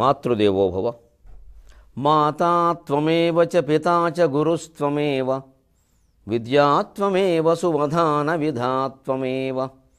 మాతృదేవో భవ మాతా త్వమేవ చ పితా చ గురుస్త్వమేవ విద్యాత్వమేవ సువధాన విధాత్వమేవ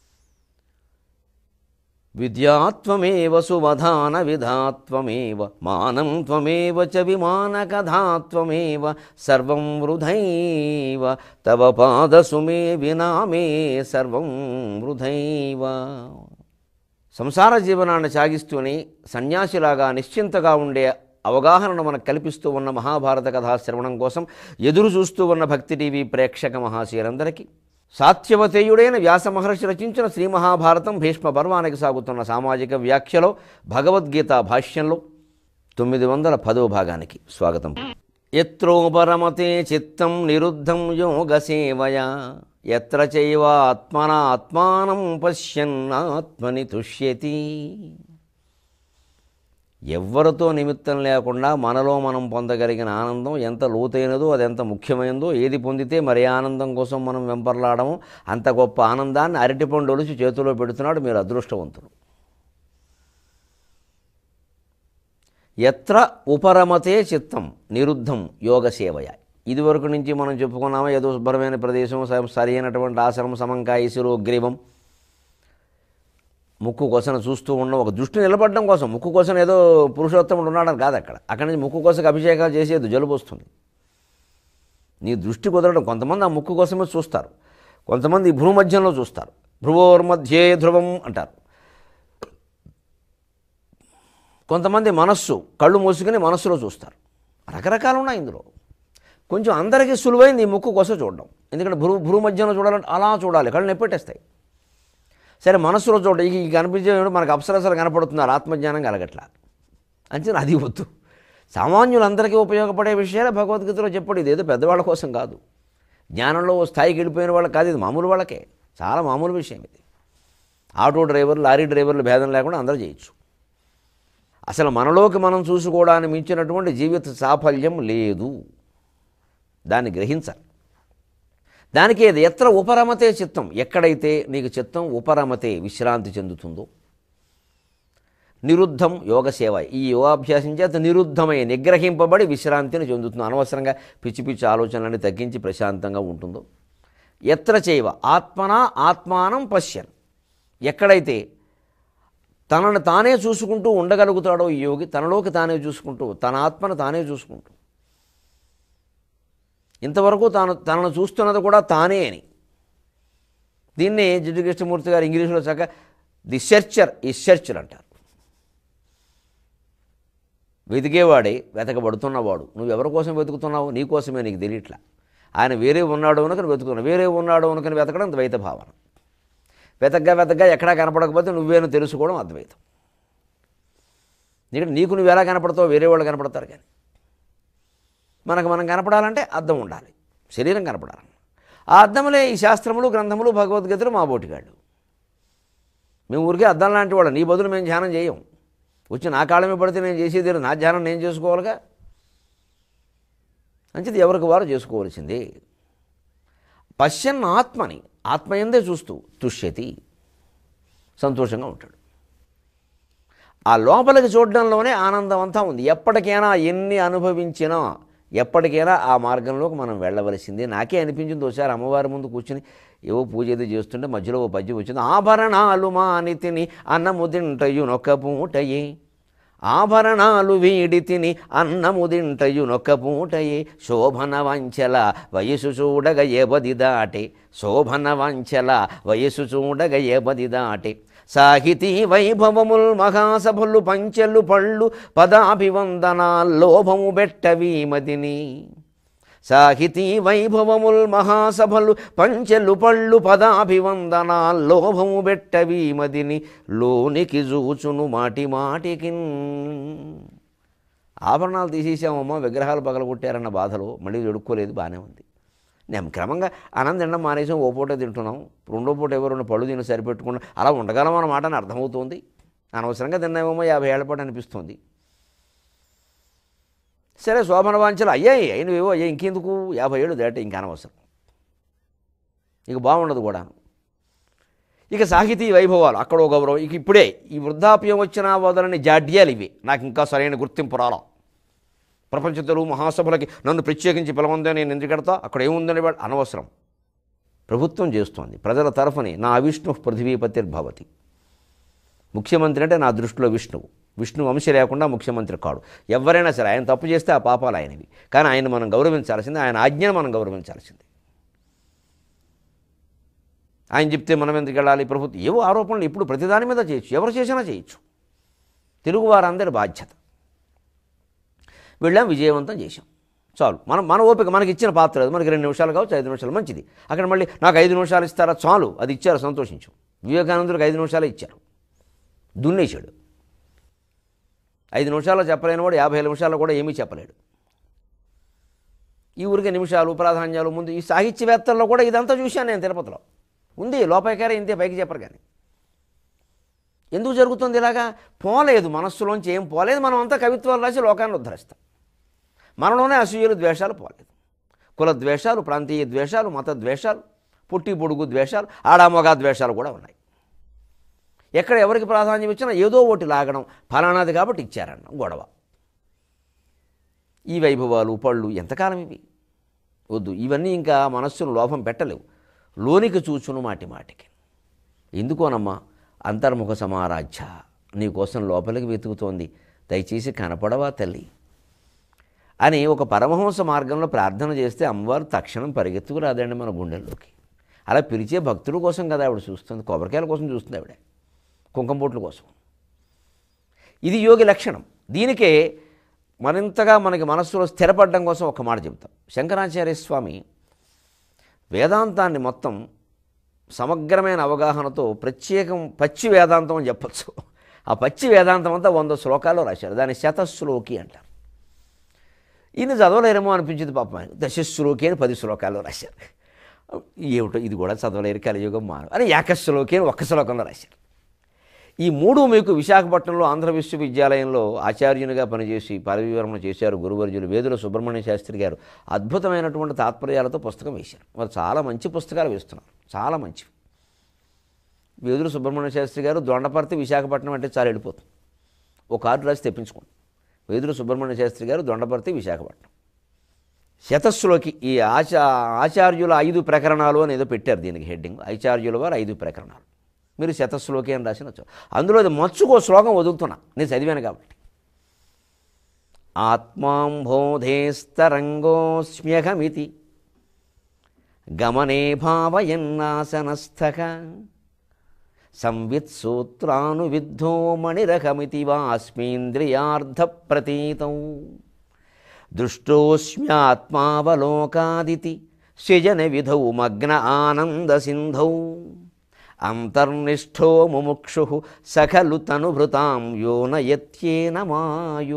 విద్యాత్వమేవ సువధాన విధాత్వమేవ మానం త్వమేవ చ విమానకథాత్వమేవ సర్వం వృధైవ తవ పాదసుమే వినామే సర్వం వృధైవ సంసార జీవనాన్ని సాగిస్తూనే సన్యాసిలాగా నిశ్చింతగా ఉండే అవగాహనను మనకు కల్పిస్తూ ఉన్న మహాభారత కథా శ్రవణం కోసం ఎదురు చూస్తూ ఉన్న భక్తి టీవీ ప్రేక్షక మహాశీలందరికీ సాత్యవతేయుడైన వ్యాస మహర్షి రచించిన శ్రీ మహాభారతం భీష్మ పర్వానికి సాగుతున్న సామాజిక వ్యాఖ్యలో భగవద్గీత భాష్యంలో తొమ్మిది వందల పదో భాగానికి స్వాగతం ఎత్రోపరమతే చిత్తం నిరుద్ధం యోగ సేవయా ఎత్ర చైవ ఆత్మన ఆత్మానం పశ్యన్నాత్మని తుష్యతి ఎవ్వరితో నిమిత్తం లేకుండా మనలో మనం పొందగలిగిన ఆనందం ఎంత లోతైనదో అది ఎంత ముఖ్యమైనదో ఏది పొందితే మరి ఆనందం కోసం మనం వెంపర్లాడము అంత గొప్ప ఆనందాన్ని అరటిపండు ఒలిచి చేతిలో పెడుతున్నాడు మీరు అదృష్టవంతులు ఎత్ర ఉపరమతే చిత్తం నిరుద్ధం యోగ సేవయ ఇదివరకు నుంచి మనం చెప్పుకున్నామా ఏదో శుభ్రమైన ప్రదేశం స- సరైనటువంటి ఆశ్రమం సమంకాయ శిరోగ్రీవం ముక్కు కొసన చూస్తూ ఉండడం ఒక దృష్టి నిలబడడం కోసం ముక్కు కొసన ఏదో పురుషోత్తముడు ఉన్నాడని కాదు అక్కడ అక్కడి నుంచి ముక్కు కోసకు అభిషేకాలు చేసేది జలుబు వస్తుంది నీ దృష్టి కుదరడం కొంతమంది ఆ ముక్కు కోసమే చూస్తారు కొంతమంది భ్రూ మధ్యంలో చూస్తారు భ్రువోర్మధ్యే ధ్రువం అంటారు కొంతమంది మనస్సు కళ్ళు మూసుకుని మనస్సులో చూస్తారు రకరకాలు ఉన్నాయి ఇందులో కొంచెం అందరికీ సులువైంది ఈ ముక్కు కొస చూడడం ఎందుకంటే భ్రూ భ్రూ మధ్యలో చూడాలంటే అలా చూడాలి కళ్ళు నెప్పెట్టేస్తాయి సరే మనస్సులో చూడ ఈ కనిపించేవాడు మనకు అప్సరసలు కనపడుతున్నారు ఆత్మజ్ఞానం కలగట్లా అంచనా అది వద్దు సామాన్యులందరికీ ఉపయోగపడే విషయాలే భగవద్గీతలో చెప్పాడు ఇది ఏదో పెద్దవాళ్ళ కోసం కాదు జ్ఞానంలో ఓ స్థాయికి వెళ్ళిపోయిన వాళ్ళకి కాదు ఇది మామూలు వాళ్ళకే చాలా మామూలు విషయం ఇది ఆటో డ్రైవర్లు లారీ డ్రైవర్లు భేదం లేకుండా అందరూ చేయొచ్చు అసలు మనలోకి మనం చూసుకోవడానికి మించినటువంటి జీవిత సాఫల్యం లేదు దాన్ని గ్రహించాలి దానికి ఏది ఎత్ర ఉపరమతే చిత్తం ఎక్కడైతే నీకు చిత్తం ఉపరమతే విశ్రాంతి చెందుతుందో నిరుద్ధం యోగ సేవ ఈ యోగాభ్యాసం చేత నిరుద్ధమై నిగ్రహింపబడి విశ్రాంతిని చెందుతుంది అనవసరంగా పిచ్చి పిచ్చి ఆలోచనలన్నీ తగ్గించి ప్రశాంతంగా ఉంటుందో ఎత్ర చేయవ ఆత్మనా ఆత్మానం పశ్యన్ ఎక్కడైతే తనను తానే చూసుకుంటూ ఉండగలుగుతాడో ఈ యోగి తనలోకి తానే చూసుకుంటూ తన ఆత్మను తానే చూసుకుంటూ ఇంతవరకు తాను తనను చూస్తున్నది కూడా తానే అని దీన్ని జిడ్డు కృష్ణమూర్తి గారు ఇంగ్లీష్లో చక్క ది సెర్చర్ ఈ సెర్చర్ అంటారు వెతికేవాడే వెతకబడుతున్నవాడు నువ్వు ఎవరి కోసం వెతుకుతున్నావు నీ కోసమే నీకు తెలియట్లా ఆయన వేరే ఉన్నాడు అనుకని వెతుకుతున్నావు వేరే ఉన్నాడు అనుకని వెతకడం ద్వైత భావన వెతగ్గా వెతగ్గా ఎక్కడా కనపడకపోతే నువ్వేనో తెలుసుకోవడం అద్వైతం ఎందుకంటే నీకు నువ్వు ఎలా కనపడతావు వేరే వాళ్ళు కనపడతారు కానీ మనకు మనం కనపడాలంటే అద్దం ఉండాలి శరీరం కనపడాలి ఆ అద్దములే ఈ శాస్త్రములు గ్రంథములు భగవద్గీతలు మా బోటిగాళ్ళు మేము ఊరికే అద్దం లాంటి వాళ్ళు నీ బదులు మేము ధ్యానం చేయం వచ్చి నా కాళ్ళమే పడితే నేను చేసేది లేదు. నా ధ్యానం నేను చేసుకోవాలిగా మంచిది ఎవరికి వారు చేసుకోవాల్సింది పశ్యన్ ఆత్మని ఆత్మయందే చూస్తూ తుష్యతి సంతోషంగా ఉంటాడు ఆ లోపలికి చూడడంలోనే ఆనందం అంతా ఉంది ఎప్పటికైనా ఎన్ని అనుభవించినా ఎప్పటికైనా ఆ మార్గంలోకి మనం వెళ్ళవలసిందే నాకే అనిపించింది ఒకసారి అమ్మవారి ముందు కూర్చుని ఏవో పూజ ఏదో చేస్తుంటే మధ్యలో ఓ పద్యం వచ్చింది ఆభరణాలు మాని తిని అన్నము తింటయునొక్క పూటయే ఆభరణాలు వీడి తిని అన్నము తింటయునొక్క పూటయే శోభన వంచల వయసు చూడగ ఏబది దాటే శోభన వంచల వయసు చూడగ ఏబది దాటే సాహితీ వైభవముల్ మహాసభలు పంచెలు పళ్ళు పదాభివందనాల్లోభము బెట్టవీమదిని సాహితీ వైభవముల్ మహాసభలు పంచెలు పళ్ళు పదాభివందనాల్లోభము బెట్టవీమదిని లోనికి జూచును మాటి మాటికిన్ ఆభరణాలు తీసేసామమ్మా విగ్రహాలు పగలగొట్టారన్న బాధలో మళ్ళీ ఎడుక్కోలేదు బాగానే ఉంది నేను క్రమంగా అన్నం తినడం మానేసాం ఓ పూట తింటున్నాం రెండో పూట ఎవరు పళ్ళు తిని సరిపెట్టుకున్నాం అలా ఉండగలం అన్నమాట అని అర్థమవుతుంది అనవసరంగా తిన్నామేమో యాభై ఏళ్ల పాటు అనిపిస్తుంది సరే శోభన వాంఛలు అయ్యాయి అయినవేవో అయ్యాయి ఇంకెందుకు యాభై ఏళ్ళు దాటే ఇంకా అనవసరం ఇక బాగుండదు కూడా ఇక సాహితీ వైభవాలు అక్కడో గౌరవం ఇక ఇప్పుడే ఈ వృద్ధాప్యం వచ్చిన వదలని జాడ్యాలు ఇవి నాకు ఇంకా సరైన గుర్తింపు రాలా ప్రపంచ తెలుగు మహాసభలకి నన్ను ప్రత్యేకించి పిలవందే నేను ఎందుకు కడతా అక్కడ ఏముందని వాడు అనవసరం ప్రభుత్వం చేస్తోంది ప్రజల తరఫుని నా అవిష్ణు పృథివీపతిర్భవతి ముఖ్యమంత్రి అంటే నా దృష్టిలో విష్ణువు విష్ణు వంశ లేకుండా ముఖ్యమంత్రి కాడు ఎవరైనా సరే ఆయన తప్పు చేస్తే ఆ పాపాలు ఆయనవి కానీ ఆయన మనం గౌరవించాల్సింది ఆయన ఆజ్ఞను మనం గౌరవించాల్సింది ఆయన చెప్తే మనం ఎందుకు వెళ్ళాలి ప్రభుత్వం ఏవో ఆరోపణలు ఇప్పుడు ప్రతిదాని మీద చేయొచ్చు ఎవరు చేసినా చేయొచ్చు తెలుగు వారందరి బాధ్యత వెళ్ళాం విజయవంతం చేశాం చాలు మనం మన ఓపిక మనకి ఇచ్చిన పాత్ర అది మనకి రెండు నిమిషాలు కావచ్చు ఐదు నిమిషాలు మంచిది అక్కడ మళ్ళీ నాకు ఐదు నిమిషాలు ఇస్తారా చాలు అది ఇచ్చారు సంతోషించు వివేకానందుడికి ఐదు నిమిషాలే ఇచ్చారు దున్నేశాడు ఐదు నిమిషాల్లో చెప్పలేని వాడు యాభై నిమిషాల్లో కూడా ఏమీ చెప్పలేడు ఈ ఊరికే నిమిషాలు ప్రాధాన్యాలు ముందు ఈ సాహిత్యవేత్తల్లో కూడా ఇదంతా చూశాను నేను తిరుపతిలో ఉంది లోపలికారే ఇంతే పైకి చెప్పరు కానీ ఎందుకు జరుగుతుంది ఇలాగా పోలేదు మనస్సులోంచి ఏం పోలేదు మనం అంతా కవిత్వాలు రాసి లోకాన్ని ఉద్ధరిస్తాం మనలోనే అసూయలు ద్వేషాలు పోలేదు కుల ద్వేషాలు ప్రాంతీయ ద్వేషాలు మత ద్వేషాలు పుట్టి పొడుగు ద్వేషాలు ఆడామొగా ద్వేషాలు కూడా ఉన్నాయి ఎక్కడ ఎవరికి ప్రాధాన్యం ఇచ్చినా ఏదో ఒకటి లాగడం ఫలానాది కాబట్టి ఇచ్చారన్న గొడవ ఈ వైభవాలు పళ్ళు ఎంతకాలం ఇవి వద్దు ఇవన్నీ ఇంకా మనస్సును లోపం పెట్టలేవు లోనికి చూచును మాటి మాటికి ఎందుకోనమ్మా అంతర్ముఖ సమారాధ్య నీకోసం లోపలికి వెతుకుతోంది దయచేసి కనపడవా తల్లి అని ఒక పరమహంస మార్గంలో ప్రార్థన చేస్తే అమ్మవారు తక్షణం పరిగెత్తుకు రాదండి మన గుండెల్లోకి అలా పిలిచే భక్తుల కోసం కదా ఆవిడ చూస్తుంది కొబ్బరికాయల కోసం చూస్తుంది ఆవిడ కుంకంపోట్ల కోసం ఇది యోగి లక్షణం దీనికే మరింతగా మనకి మనస్సులో స్థిరపడడం కోసం ఒక మాట చెబుతాం శంకరాచార్య స్వామి వేదాంతాన్ని మొత్తం సమగ్రమైన అవగాహనతో ప్రత్యేకం పచ్చి వేదాంతం అని చెప్పచ్చు ఆ పచ్చి వేదాంతం అంతా వంద శ్లోకాల్లో రాశారు దాన్ని శతశ్లోకి అంటారు ఈయన చదవలేరేమో అనిపించింది పాపం ఆయన దశశ్లోకి అని పది శ్లోకాల్లో రాశారు ఏమిటో ఇది కూడా చదవలేరు కలియుగం మాను అని ఏకశ్లోకి అని ఒక్క శ్లోకంలో రాశారు ఈ మూడు మీకు విశాఖపట్నంలో ఆంధ్ర విశ్వవిద్యాలయంలో ఆచార్యునిగా పనిచేసి పరివివరణ చేశారు గురువర్యులు వేదుల సుబ్రహ్మణ్య శాస్త్రి గారు అద్భుతమైనటువంటి తాత్పర్యాలతో పుస్తకం వేశారు వారు చాలా మంచి పుస్తకాలు వేస్తున్నారు చాలా మంచివి వేదుల సుబ్రహ్మణ్య శాస్త్రి గారు దొండపర్తి విశాఖపట్నం అంటే చాలా వెళ్ళిపోతుంది ఒక కార్డు రాసి తెప్పించుకోండి వేదుల సుబ్రహ్మణ్య శాస్త్రి గారు దొండపర్తి విశాఖపట్నం శతస్సులోకి ఈ ఆచా ఆచార్యుల ఐదు ప్రకరణాలు అని ఏదో పెట్టారు దీనికి హెడ్డింగ్ ఆచార్యుల వారు ఐదు ప్రకరణాలు మీరు శతశ్లోకి అని రాసిన అందులో అది మచ్చుకో శ్లోకం వదులుతున్నా నేను చదివాను కాబట్టి ఆత్మాంబోధేస్తరంగోస్మ్యహమితి గమనే భావయన్నాసనస్థక సంవిత్సూత్రానువిద్ధో మణిరకమితి వాస్మీంద్రియార్థ ప్రతీతం దృష్టోస్మ్యాత్మావలోకాదితి సృజన విధౌ మగ్న ఆనంద సింధౌ అంతర్నిష్ఠో ముముక్షు సఖలు తనుభృతాం యోనయత్యేన మాయు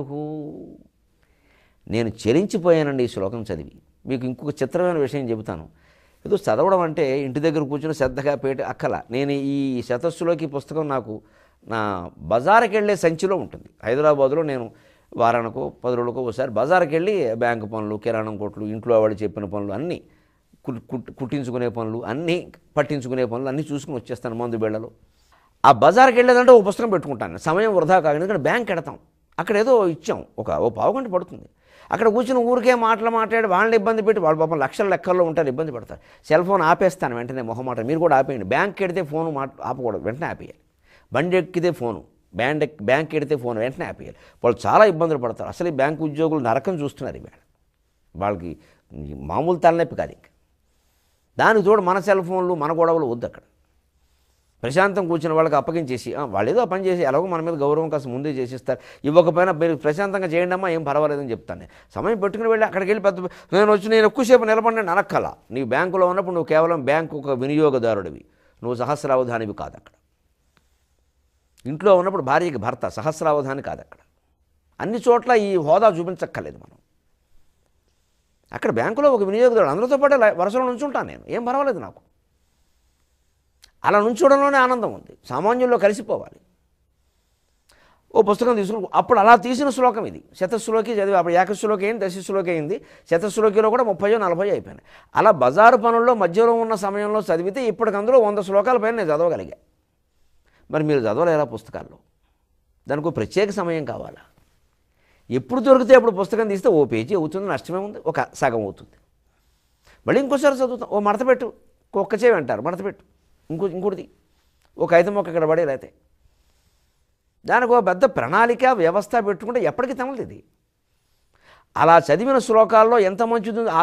నేను చెలించిపోయానండి ఈ శ్లోకం చదివి మీకు ఇంకొక చిత్రమైన విషయం చెబుతాను ఏదో చదవడం అంటే ఇంటి దగ్గర కూర్చుని శ్రద్ధగా పేట అక్కల నేను ఈ శతస్సులోకి పుస్తకం నాకు నా బజార్కి వెళ్ళే సంచిలో ఉంటుంది హైదరాబాద్లో నేను వారానికో పది రోజులకో ఒకసారి బజార్కి వెళ్ళి బ్యాంకు పనులు కిరాణం కొట్లు ఇంట్లో వాళ్ళు చెప్పిన పనులు అన్నీ కుట్- కుట్- కుట్టించుకునే పనులు అన్నీ పట్టించుకునే పనులు అన్నీ చూసుకుని వచ్చేస్తాను మందు బేళ్లలో ఆ బజార్కి వెళ్ళేదంటే ఒక పుస్తకం పెట్టుకుంటాను సమయం వృధా కాకుండా ఎందుకంటే బ్యాంక్ ఎడతాం అక్కడ ఏదో ఇచ్చాం ఒక ఓ పావు గంట పడుతుంది అక్కడ కూర్చుని ఊరికే మాటలు మాట్లాడి వాళ్ళని ఇబ్బంది పెట్టి వాళ్ళు పాపం లక్షల లెక్కల్లో ఉంటారు ఇబ్బంది పడతారు సెల్ ఫోన్ ఆపేస్తాను వెంటనే మొహమాట మీరు కూడా ఆపేయండి బ్యాంక్ ఎడితే ఫోన్ మాట ఆపకూడదు వెంటనే ఆపేయాలి బండి ఎక్కితే ఫోను బ్యాండ్ ఎక్ బ్యాంక్ ఎడితే ఫోన్ వెంటనే ఆపేయాలి వాళ్ళు చాలా ఇబ్బందులు పడతారు అసలు ఈ బ్యాంక్ ఉద్యోగులు నరకం చూస్తున్నారు ఇవాళ వాళ్ళకి ఈ మామూలు తలనొప్పి కాదు ఇంకా దానికి తోడు మన సెల్ ఫోన్లు మన గొడవలు వద్దు అక్కడ ప్రశాంతం కూర్చున్న వాళ్ళకి అప్పగించేసి "ఆ, వాళ్ళు ఏదో ఆ పని చేసి ఎలాగో మన మీద గౌరవం కాస్త ముందే చేసిస్తారు ఇవ్వకపోయినా మీరు ప్రశాంతంగా చేయండి అమ్మా ఏం పర్వాలేదని చెప్తాను నేను. సమయం పెట్టుకుని వెళ్ళి అక్కడికి వెళ్ళి పెద్ద నేను వచ్చి నేను ఎక్కువసేపు నిలబడి అనక్కల నీ బ్యాంకులో ఉన్నప్పుడు నువ్వు కేవలం బ్యాంకు ఒక వినియోగదారుడివి నువ్వు సహస్రావధానివి కాదు అక్కడ ఇంట్లో ఉన్నప్పుడు భార్యకి భర్త సహస్రావధాని కాదు అక్కడ అన్ని చోట్ల ఈ హోదా చూపించక్కర్లేదు మనం అక్కడ బ్యాంకులో ఒక వినియోగదారుడు అందరితో పాటు లై- వరుసలో నుంచుంటాను నేను ఏం పర్వాలేదు నాకు అలా నుంచోవడంలోనే ఆనందం ఉంది సామాన్యుల్లో కలిసిపోవాలి ఓ పుస్తకం తీసుకుని అప్పుడు అలా తీసిన శ్లోకం ఇది శతశ్లోకి చదివి అప్పుడు ఏకశ్లోకి అయింది దశశ్లోకి అయింది శతశ్లోకిలో కూడా ముప్పయో నలభై అయిపోయినాయి అలా బజారు పనుల్లో మధ్యలో ఉన్న సమయంలో చదివితే ఇప్పటికి అందులో వంద శ్లోకాల పైన నేను చదవగలిగా మరి మీరు చదవలేరా పుస్తకాల్లో దానికి ఒక ప్రత్యేక సమయం కావాలా ఎప్పుడు దొరికితే అప్పుడు పుస్తకం తీస్తే ఓ పేజీ అవుతుంది నష్టమే ఉంది ఒక సగం అవుతుంది మళ్ళీ ఇంకోసారి చదువుతాం ఓ మడత పెట్టు కుక్క చేవి అంటారు మడత పెట్టు ఇంకో ఇంకోటిది ఒక ఐదు మొక్క ఇక్కడ పడే లేతే దానికి ఒక పెద్ద ప్రణాళిక వ్యవస్థ పెట్టుకుంటే ఎప్పటికీ తమలది ఇది అలా చదివిన శ్లోకాల్లో ఎంత మంచిది ఉంది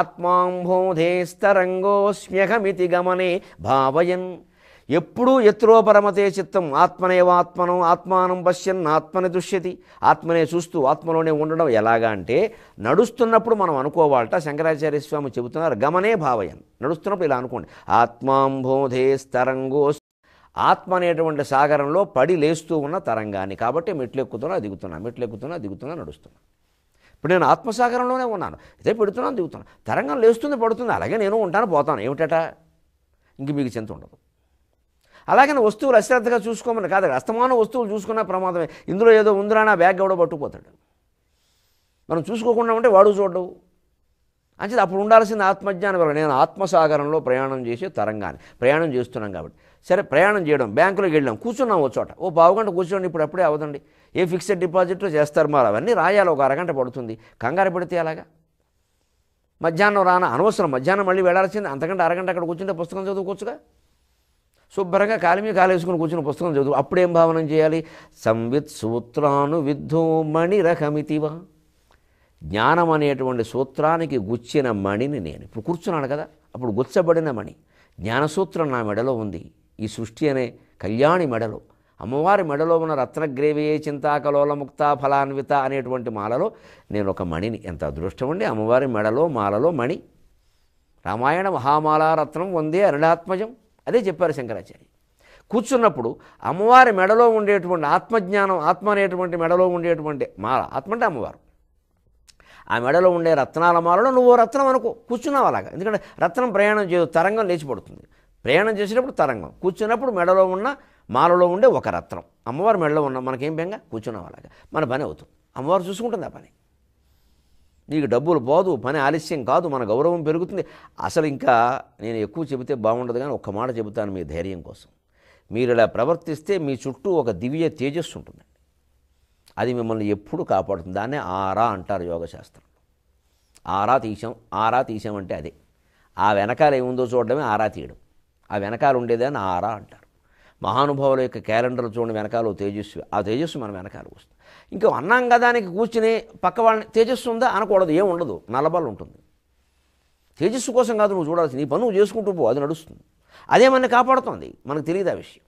ఆత్మాంభోధేస్తరంగోస్మ్యహమితి గమనే భావయన్ ఎప్పుడూ ఎత్రో పరమతే చిత్తం ఆత్మనేవాత్మనం ఆత్మానం పశ్యన్ ఆత్మని దుష్యతి ఆత్మనే చూస్తూ ఆత్మలోనే ఉండడం ఎలాగా అంటే నడుస్తున్నప్పుడు మనం అనుకోవాలట శంకరాచార్య స్వామి చెబుతున్నారు గమనే భావయన్ నడుస్తున్నప్పుడు ఇలా అనుకోండి ఆత్మాంభోధేస్తరంగో ఆత్మ అనేటువంటి సాగరంలో పడి లేస్తూ ఉన్న తరంగాన్ని కాబట్టి మెట్లు ఎక్కుతున్నా దిగుతున్నా మెట్లు ఎక్కుతున్నా దిగుతున్నా నడుస్తున్నా ఇప్పుడు నేను ఆత్మసాగరంలోనే ఉన్నాను ఇదే పెడుతున్నాను దిగుతున్నాను తరంగం లేస్తుంది పడుతుంది అలాగే నేను ఉంటాను పోతాను ఏమిటట ఇంక మీకు చింత ఉండదు అలాగే వస్తువులు అశ్రద్ధగా చూసుకోమని కాదు అస్తమాన వస్తువులు చూసుకున్న ప్రమాదమే ఇందులో ఏదో ఉందిరా నా బ్యాగ్ ఎవడో పట్టుకుపోతాడు మనం చూసుకోకుండా ఉంటే వాడు చూడవు అంచేది అప్పుడు ఉండాల్సిన ఆత్మజ్ఞానం వల్ల నేను ఆత్మసాగరంలో ప్రయాణం చేసే తరంగాన్ని ప్రయాణం చేస్తున్నాం కాబట్టి సరే ప్రయాణం చేయడం బ్యాంకులోకి వెళ్ళాం కూర్చున్నాం ఓ చోట ఓ పావుగంట కూర్చోండి ఇప్పుడు అప్పుడే అవదండి ఏ ఫిక్స్డ్ డిపాజిట్ చేస్తారు మరి అవన్నీ రాయాలి ఒక అరగంట పడుతుంది కంగారు పడితే అలాగా మధ్యాహ్నం రాన అనవసరం మధ్యాహ్నం మళ్ళీ వెళ్ళాల్సింది అంతకంటే అరగంట అక్కడ కూర్చుంటే పుస్తకం చదువుకోవచ్చుగా శుభ్రంగా కాలి మీద కాలేసుకుని కూర్చుని పుస్తకం చదువు అప్పుడేం భావనం చేయాలి సంవిత్ సూత్రాను విద్ధో మణిరకమితివా జ్ఞానం అనేటువంటి సూత్రానికి గుచ్చిన మణిని నేను ఇప్పుడు కూర్చున్నాను కదా అప్పుడు గుచ్చబడిన మణి జ్ఞానసూత్రం నా మెడలో ఉంది ఈ సృష్టి అనే కళ్యాణి మెడలో అమ్మవారి మెడలో ఉన్న రత్నగ్రేవే చింతాకలోల ముక్త ఫలాన్విత అనేటువంటి మాలలో నేను ఒక మణిని ఎంత అదృష్టం అండి అమ్మవారి మెడలో మాలలో మణి రామాయణ మహామాలారత్నం వందే అరుణాత్మజం అదే చెప్పారు శంకరాచార్య కూర్చున్నప్పుడు అమ్మవారి మెడలో ఉండేటువంటి ఆత్మజ్ఞానం ఆత్మ అనేటువంటి మెడలో ఉండేటువంటి మాల ఆత్మ అంటే అమ్మవారు ఆ మెడలో ఉండే రత్నాల మాలలో నువ్వు ఓ రత్నం అనుకో కూర్చున్నావు అలాగా ఎందుకంటే రత్నం ప్రయాణం చేయదు తరంగం లేచి పడుతుంది ప్రయాణం చేసేటప్పుడు తరంగం కూర్చున్నప్పుడు మెడలో ఉన్న మాలలో ఉండే ఒక రత్నం అమ్మవారి మెడలో ఉన్న మనకేం బెంగ కూర్చున్నావు అలాగా మన పని అవుతుంది అమ్మవారు చూసుకుంటుంది ఆ పని నీకు డబ్బులు పోదు పని ఆలస్యం కాదు మన గౌరవం పెరుగుతుంది అసలు ఇంకా నేను ఎక్కువ చెబితే బాగుండదు కానీ ఒక్క మాట చెబుతాను మీ ధైర్యం కోసం మీరు ఇలా ప్రవర్తిస్తే మీ చుట్టూ ఒక దివ్య తేజస్సు ఉంటుంది అది మిమ్మల్ని ఎప్పుడు కాపాడుతుంది దాన్నే ఆరా అంటారు యోగశాస్త్రం ఆరా తీసాం ఆరా తీసామంటే అదే ఆ వెనకాల ఏముందో చూడడమే ఆరా తీయడం ఆ వెనకాల ఉండేదాన్ని ఆరా అంటారు మహానుభావుల యొక్క క్యాలెండర్ చూడండి వెనకాల ఓ తేజస్సు ఆ తేజస్సు మన వెనకాల వస్తుంది ఇంకా అన్నాం గదానికి కూర్చుని పక్క వాళ్ళని తేజస్సు ఉందా అనకూడదు ఏం ఉండదు నల్లబల్ ఉంటుంది తేజస్సు కోసం కాదు నువ్వు చూడాల్సింది నీ పని నువ్వు చేసుకుంటూ పో అది నడుస్తుంది అదే మనని కాపాడుతుంది మనకు తెలియదు ఆ విషయం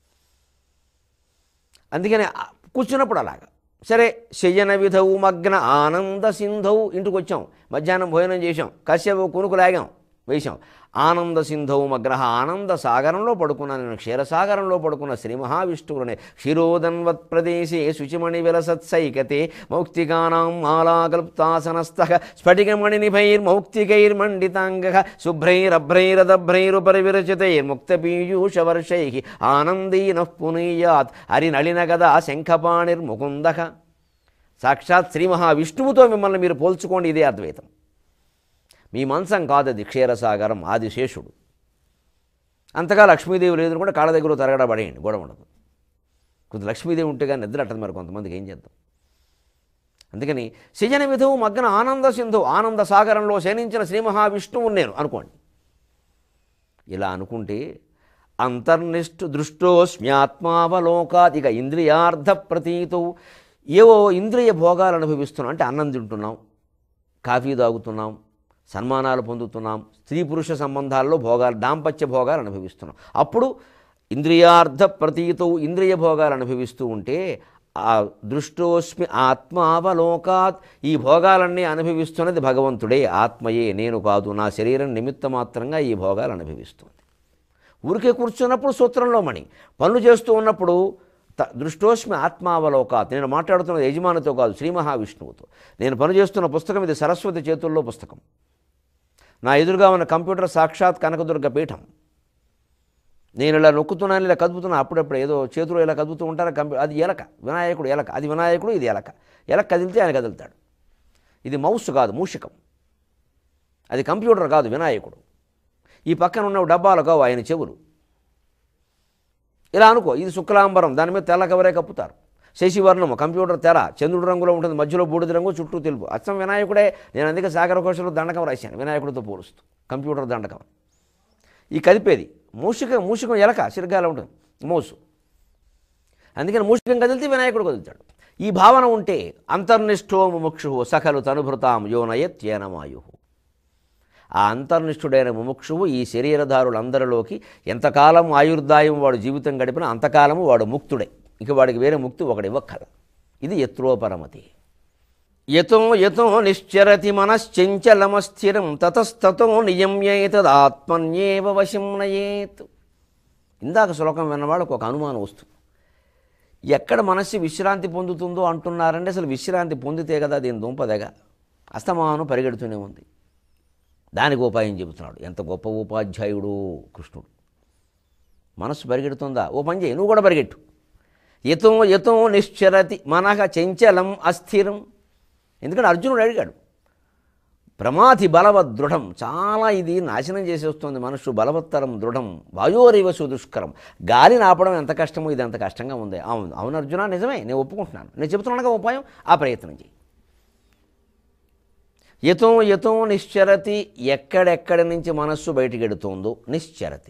అందుకని ఆ కూర్చున్నప్పుడు అలాగా సరే శయన విధవు మగ్న ఆనంద సింధవు ఇంటికి వచ్చాం మధ్యాహ్నం భోజనం చేసాం కాసేపు కొనుక్కు లాగాం వేశాం ఆనంద సింధవు మగ్న ఆనంద సాగరంలో పడుకున్న నేను క్షీరసాగరంలో పడుకున్న శ్రీ మహావిష్ణువునే క్షీరోదన్వత్ ప్రదేశే శుచిమణి విలసత్సైకతే మౌక్తికానాం మాలాకల్ప్తాసనస్థ స్ఫటికమణినిభైర్మౌక్తికైర్మండితాంగ శుభ్రైరభ్రైరదభ్రైరుపరివిరచితైర్ముక్తపీయూషవర్షై ఆనందీన పునీయాత్ హరినళినగదా శంఖపాణిర్ముకుంద సాక్షాత్ శ్రీ మహావిష్ణువుతో మిమ్మల్ని మీరు పోల్చుకోండి ఇదే అద్వైతం మీ మంచం కాదది క్షీరసాగరం ఆదిశేషుడు అంతగా లక్ష్మీదేవి లేదు కూడా కాళ్ళ దగ్గర తరగడ పడేయండి గొడవ ఉండదు కొంత లక్ష్మీదేవి ఉంటే కానీ నిద్ర అట్టదు మరి కొంతమందికి ఏం చేద్దాం అందుకని సృజన విధువు మగ్న ఆనంద సింధు ఆనంద సాగరంలో శయనించిన శ్రీ మహావిష్ణువు నేను అనుకోండి ఇలా అనుకుంటే అంతర్నిష్ఠ దృష్టోస్మ్యాత్మావలోకాత్ ఇక ఇంద్రియార్థ ప్రతీతు ఏవో ఇంద్రియ భోగాలు అనుభవిస్తున్నాం అంటే అన్నం తింటున్నాం కాఫీ తాగుతున్నాం సన్మానాలు పొందుతున్నాం స్త్రీ పురుష సంబంధాల్లో భోగాలు దాంపత్య భోగాలు అనుభవిస్తున్నాం అప్పుడు ఇంద్రియార్థ ప్రతీతవు ఇంద్రియ భోగాలు అనుభవిస్తూ ఉంటే ఆ దృష్టోస్మి ఆత్మావలోకాత్ ఈ భోగాలన్నీ అనుభవిస్తున్నది భగవంతుడే ఆత్మయే నేను కాదు నా శరీరం నిమిత్త మాత్రంగా ఈ భోగాలు అనుభవిస్తుంది ఊరికే కూర్చున్నప్పుడు సూత్రంలో మణి పనులు చేస్తూ ఉన్నప్పుడు త- దృష్టోస్మి ఆత్మావలోకాత్ నేను మాట్లాడుతున్న యజమానితో కాదు శ్రీ మహావిష్ణువుతో నేను పనిచేస్తున్న పుస్తకం ఇది సరస్వతి చేతుల్లో పుస్తకం నా ఎదురుగా ఉన్న కంప్యూటర్ సాక్షాత్ కనకదుర్గ పీఠం నేను ఇలా నొక్కుతున్నాను ఇలా కదుపుతున్నా అప్పుడప్పుడు ఏదో చేతులు ఇలా కదుపుతూ ఉంటారు కంప్యూ అది ఎలక వినాయకుడు ఎలక అది వినాయకుడు ఇది ఎలక ఎలక కదిలితే ఆయన కదులుతాడు ఇది మౌస్ కాదు మూషికం అది కంప్యూటర్ కాదు వినాయకుడు ఈ పక్కన ఉన్న డబ్బాలు కావు ఆయన చెవులు ఇలా అనుకో ఇది శుక్లాంబరం దాని మీద తెల్ల కవరే కప్పుతారు శశివర్ణము కంప్యూటర్ తెర చంద్రుడు రంగులో ఉంటుంది మధ్యలో బూడిద రంగు చుట్టూ తెలుపు అచ్చం వినాయకుడే నేను అందుకే సాగర కోశంలో దండకం రాశాను వినాయకుడితో పోలుస్తూ కంప్యూటర్ దండకం ఈ కదిపేది మూషికం మూషికం ఎలక సిరగాల ఉంటుంది మోసు అందుకని మూషికం కదిలితే వినాయకుడు కదులుతాడు ఈ భావన ఉంటే అంతర్నిష్ఠో ముముక్షు సకలు తనుభృతాం యోనయత్యేనమాయు ఆ అంతర్నిష్ఠుడైన ముముక్షువు ఈ శరీరధారులందరిలోకి ఎంతకాలం ఆయుర్దాయం వాడు జీవితం గడిపినా అంతకాలము వాడు ముక్తుడే ఇక వాడికి వేరే ముక్తి ఒకటి ఇవ్వక్కల ఇది ఎత్రోపరమతి యతో యతో నిశ్చరతి మనశ్చంచలమస్థిరం తతస్తతో నియమ్యేతదాత్మన్యేవ వశం నయేత్ ఇందాక శ్లోకం విన్నవాళ్ళకు ఒక అనుమానం వస్తుంది ఎక్కడ మనస్సు విశ్రాంతి పొందుతుందో అంటున్నారంటే అసలు విశ్రాంతి పొందితే కదా దీని దుంపదగా అస్తమానం పరిగెడుతూనే ఉంది దానికి ఉపాయం చెబుతున్నాడు ఎంత గొప్ప ఉపాధ్యాయుడు కృష్ణుడు మనస్సు పరిగెడుతుందా ఓ పని చేయి నువ్వు కూడా పరిగెట్టు యతో యతో నిశ్చరతి మనక చంచలం అస్థిరం ఎందుకంటే అర్జునుడు అడిగాడు ప్రమాతి బలవద్ దృఢం చాలా ఇది నాశనం చేసేస్తుంది మనుషు బలవత్తరం దృఢం వాయోరివసు దుష్కరం గాలిని ఆపడం ఎంత కష్టమో ఇది ఎంత కష్టంగా ఉంది అవును అవును అర్జున నిజమే నేను ఒప్పుకుంటున్నాను నేను చెబుతున్నానుగా ఉపాయం ఆ ప్రయత్నం చేయి యతో యతో నిశ్చరతి ఎక్కడెక్కడి నుంచి మనస్సు బయటికెడుతోందో నిశ్చరతి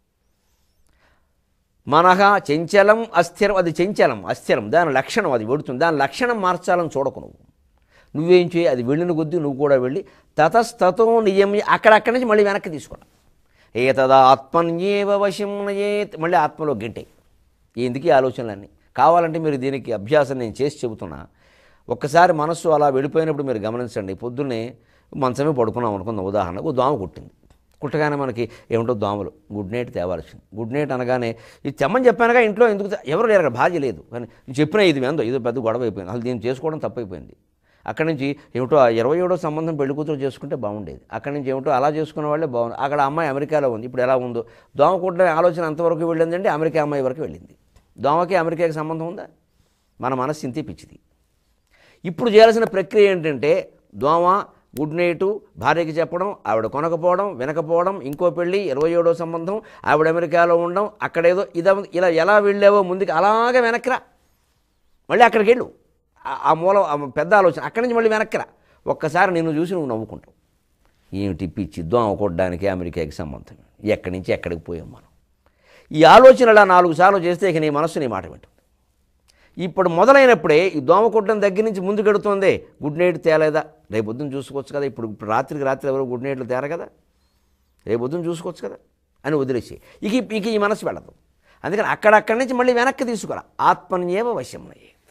మనహ చంచలం అస్థిరం అది చంచలం అస్థిరం దాని లక్షణం అది వెడుతుంది దాని లక్షణం మార్చాలని చూడకు నువ్వు నువ్వేం చేయి అది వెళ్ళిన కొద్దీ నువ్వు కూడా వెళ్ళి తతస్తతో నియమి అక్కడక్కడి నుంచి మళ్ళీ వెనక్కి తీసుకోవడం ఏతదా ఆత్మన్యేవ వశం నయేత్ మళ్ళీ ఆత్మలో గింటే ఎందుకు ఈ ఆలోచనలన్నీ కావాలంటే మీరు దీనికి అభ్యాసం నేను చేసి చెబుతున్నా ఒక్కసారి మనస్సు అలా వెళ్ళిపోయినప్పుడు మీరు గమనించండి పొద్దున్నే మంచమే పడుకున్నాం అనుకుందాం ఉదాహరణకు దోమ కుట్టింది కుట్టగానే మనకి ఏమిటో దోమలు గుడ్ నైట్ తేవాల్సింది గుడ్ నైట్ అనగానే ఇది తెమ్మని చెప్పానుగా ఇంట్లో ఎందుకు తే- ఎవరు లేరు అక్కడ భార్య లేదు కానీ నేను చెప్పినా ఇది ఏందో ఇది పెద్ద గొడవ అయిపోయింది అసలు దీన్ని చేసుకోవడం తప్పైపోయింది అక్కడి నుంచి ఏమిటో ఆ ఇరవై ఏడో సంబంధం పెళ్లి కూతురు చేసుకుంటే బాగుండేది అక్కడి నుంచి ఏమిటో అలా చేసుకునే వాళ్ళే బాగుంది అక్కడ అమ్మాయి అమెరికాలో ఉంది ఇప్పుడు ఎలా ఉందో దోమ కుట్టిన ఆలోచన అంతవరకు వెళ్ళిందంటే అమెరికా అమ్మాయి వరకు వెళ్ళింది దోమకి అమెరికాకి సంబంధం ఉందా మన మనస్సు ఇంతే పిచ్చిది ఇప్పుడు చేయాల్సిన ప్రక్రియ ఏంటంటే దోమ గుడ్ నైటు భార్యకి చెప్పడం ఆవిడ కొనకపోవడం వినకపోవడం ఇంకో పెళ్ళి ఇరవై ఏడో సంబంధం ఆవిడ అమెరికాలో ఉండడం అక్కడేదో ఇదా ఇలా ఎలా వెళ్ళావో ముందుకు అలాగే వెనక్కిరా మళ్ళీ అక్కడికి వెళ్ళు ఆ- ఆ మూల ఆ పెద్ద ఆలోచన అక్కడి నుంచి మళ్ళీ వెనక్కిరా ఒక్కసారి నిన్ను చూసి నువ్వు నవ్వుకుంటావు ఏమిటి పిచ్చి దోమ కొట్టడానికి అమెరికాకి సంబంధం ఎక్కడి నుంచి ఎక్కడికి పోయాం మనం ఈ ఆలోచన అలా నాలుగు సార్లు చేస్తే ఇక నీ మనస్సు నీ మాట వింటుంది ఇప్పుడు మొదలైనప్పుడే ఈ దోమ కొట్టడం దగ్గర నుంచి ముందుకెడుతోంది గుడ్ నైట్ తేలేదా రేపు పొద్దున చూసుకోవచ్చు కదా ఇప్పుడు ఇప్పుడు రాత్రికి రాత్రి ఎవరు గుడ్ నైట్లు తేర కదా రేపు పొద్దున చూసుకోవచ్చు కదా అని వదిలేసి ఇక ఈ- ఇక ఈ మనసు వెళ్ళదు అందుకని అక్కడక్కడి నుంచి మళ్ళీ వెనక్కి తీసుకురా ఆత్మన్యేవ వశం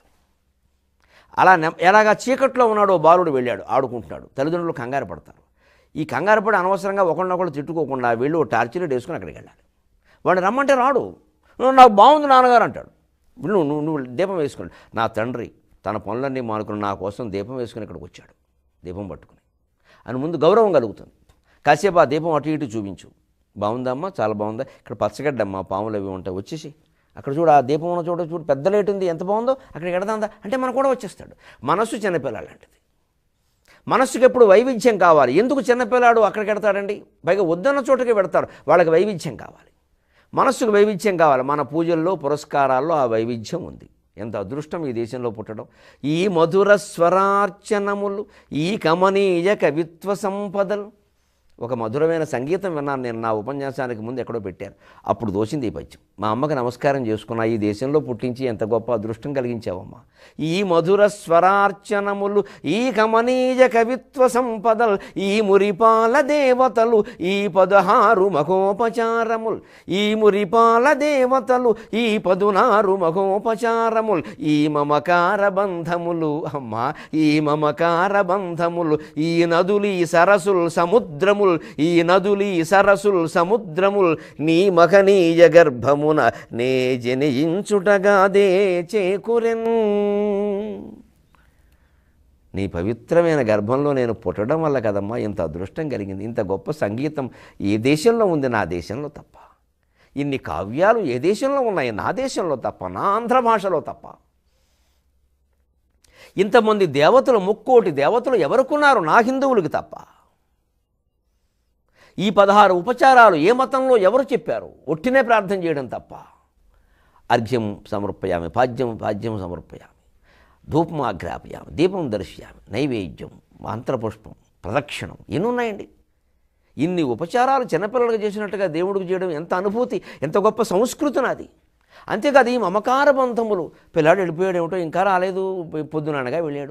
అలా నెమ్- ఎలాగా చీకట్లో ఉన్నాడు ఓ బాలుడు వెళ్ళాడు ఆడుకుంటున్నాడు తల్లిదండ్రులు కంగారు పడతారు ఈ కంగారు పడి అనవసరంగా ఒకళ్ళనొకళ్ళు తిట్టుకోకుండా వెళ్ళి ఓ టార్చర్ వేసుకుని అక్కడికి వెళ్ళాలి వాడు రమ్మంటే రాడు "నువ్వు నాకు బాగుంది నాన్నగారు అంటాడు నువ్వు నువ్వు నువ్వు దీపం వేసుకుని నా తండ్రి తన పనులన్నీ మానుకుని నా కోసం దీపం వేసుకుని ఇక్కడికి వచ్చాడు దీపం పట్టుకుని అని ముందు గౌరవం కలుగుతుంది కాసేపు ఆ దీపం అటు ఇటు చూపించు బాగుందమ్మా చాలా బాగుందా ఇక్కడ పచ్చగడ్డమ్మా పాములు అవి ఉంటాయి వచ్చేసి అక్కడ చూడు ఆ దీపం ఉన్న చోట చూడు పెద్ద లైట్ ఉంది ఎంత బాగుందో అక్కడికి ఎడదాందా అంటే మనకు కూడా వచ్చేస్తాడు మనస్సు చిన్నపిల్లలాంటిది మనస్సుకి ఎప్పుడు వైవిధ్యం కావాలి ఎందుకు చిన్నపిల్లాడు అక్కడికి వెడతాడండి పైగా వద్దన్న చోటకి పెడతాడు వాళ్ళకి వైవిధ్యం కావాలి మనస్సుకు వైవిధ్యం కావాలి మన పూజల్లో పురస్కారాల్లో ఆ వైవిధ్యం ఉంది ఎంత అదృష్టం ఈ దేశంలో పుట్టడం ఈ మధుర స్వరార్చనములు ఈ కమనీయ కవిత్వ సంపదలు ఒక మధురమైన సంగీతం విన్నాను నేను నా ఉపన్యాసానికి ముందు ఎక్కడో పెట్టాను అప్పుడు దోచింది ఈ పద్యం మా అమ్మకి నమస్కారం చేసుకున్నా ఈ దేశంలో పుట్టించి ఎంత గొప్ప అదృష్టం కలిగించావమ్మా ఈ మధుర స్వరార్చనములు ఈ కమనీయ కవిత్వ సంపదల్ ఈ మురిపాల దేవతలు ఈ పదహారు మఖోపచారముల్ ఈ మురిపాల దేవతలు ఈ పదునారు మఖోపచారముల్ ఈ మమకార బంధములు అమ్మా ఈ మమకార బంధములు ఈ నదులు ఈ సరసుల్ సముద్రముల్ ఈ నదులు ఈ సరసుల్ సముద్రముల్ నీ మఖనీయ గర్భమున నే జనించుటగాదే చేకురెన్ నీ పవిత్రమైన గర్భంలో నేను పుట్టడం వల్ల కదమ్మా ఇంత అదృష్టం కలిగింది ఇంత గొప్ప సంగీతం ఏ దేశంలో ఉంది నా దేశంలో తప్ప ఇన్ని కావ్యాలు ఏ దేశంలో ఉన్నాయి నా దేశంలో తప్ప నా ఆంధ్ర భాషలో తప్ప ఇంతమంది దేవతలు ముక్కోటి దేవతలు ఎవరుకున్నారు నా హిందువులకి తప్ప ఈ పదహారు ఉపచారాలు ఏ మతంలో ఎవరు చెప్పారు ఒట్టినే ప్రార్థన చేయడం తప్ప అర్ఘ్యం సమర్పయామి పాద్యం పాద్యం సమర్పయామి ధూపం ఆగ్రాపయామి దీపం దర్శయామి నైవేద్యం మంత్రపుష్పం ప్రదక్షిణం ఎన్ని ఉన్నాయండి ఇన్ని ఉపచారాలు చిన్నపిల్లలకు చేసినట్టుగా దేవుడికి చేయడం ఎంత అనుభూతి ఎంత గొప్ప సంస్కృతి నాది అంతేకాదు ఈ మమకార బంధములు పిల్లాడు వెళ్ళిపోయాడు ఏమిటో ఇంకా రాలేదు పొద్దుననగా వెళ్ళాడు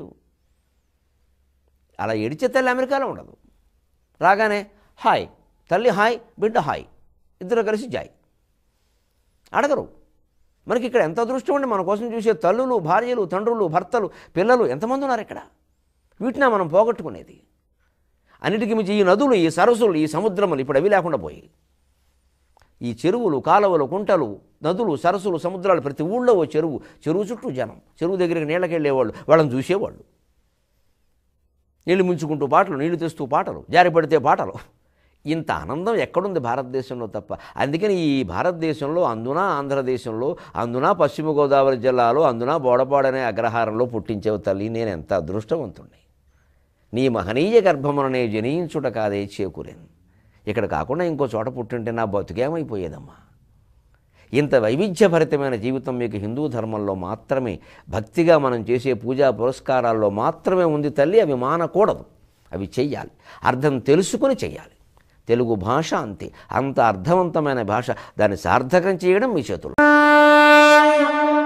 అలా ఏడిచే తల్లి అమెరికాలో ఉండదు రాగానే హాయ్ తల్లి హాయ్ బిడ్డ హాయ్ ఇద్దరు కలిసి జాయ్ అడగరు మనకి ఇక్కడ ఎంత అదృష్టం అండి మన కోసం చూసే తల్లులు భార్యలు తండ్రులు భర్తలు పిల్లలు ఎంతమంది ఉన్నారు ఇక్కడ వీటినే మనం పోగొట్టుకునేది అన్నిటికీ మించి ఈ నదులు ఈ సరస్సులు ఈ సముద్రములు ఇప్పుడు అవి లేకుండా పోయాయి ఈ చెరువులు కాలువలు కుంటలు నదులు సరస్సులు సముద్రాలు ప్రతి ఊళ్ళో ఓ చెరువు చెరువు చుట్టూ జనం చెరువు దగ్గరికి నీళ్ళకి వెళ్ళేవాళ్ళు వాళ్ళని చూసేవాళ్ళు నీళ్లు ముంచుకుంటూ పాటలు నీళ్లు తెస్తూ పాటలు జారి పడితే పాటలు ఇంత ఆనందం ఎక్కడుంది భారతదేశంలో తప్ప అందుకని ఈ భారతదేశంలో అందున ఆంధ్రదేశంలో అందున పశ్చిమ గోదావరి జిల్లాలో అందున బోడపాడనే అగ్రహారంలో పుట్టించేవు తల్లి నేను ఎంత అదృష్టవంతుణ్ణి నీ మహనీయ గర్భముననే జనించుట కాదే చేకూరేను ఇక్కడ కాకుండా ఇంకో చోట పుట్టుంటే నా బతుకేమైపోయేదమ్మా ఇంత వైవిధ్యభరితమైన జీవితం మీకు హిందూ ధర్మంలో మాత్రమే భక్తిగా మనం చేసే పూజా పురస్కారాల్లో మాత్రమే ఉంది తల్లి అవి మానకూడదు అవి చెయ్యాలి అర్థం తెలుసుకుని చెయ్యాలి తెలుగు భాష అంతే అంత అర్థవంతమైన భాష దాన్ని సార్థకం చేయడం మీ చేతులు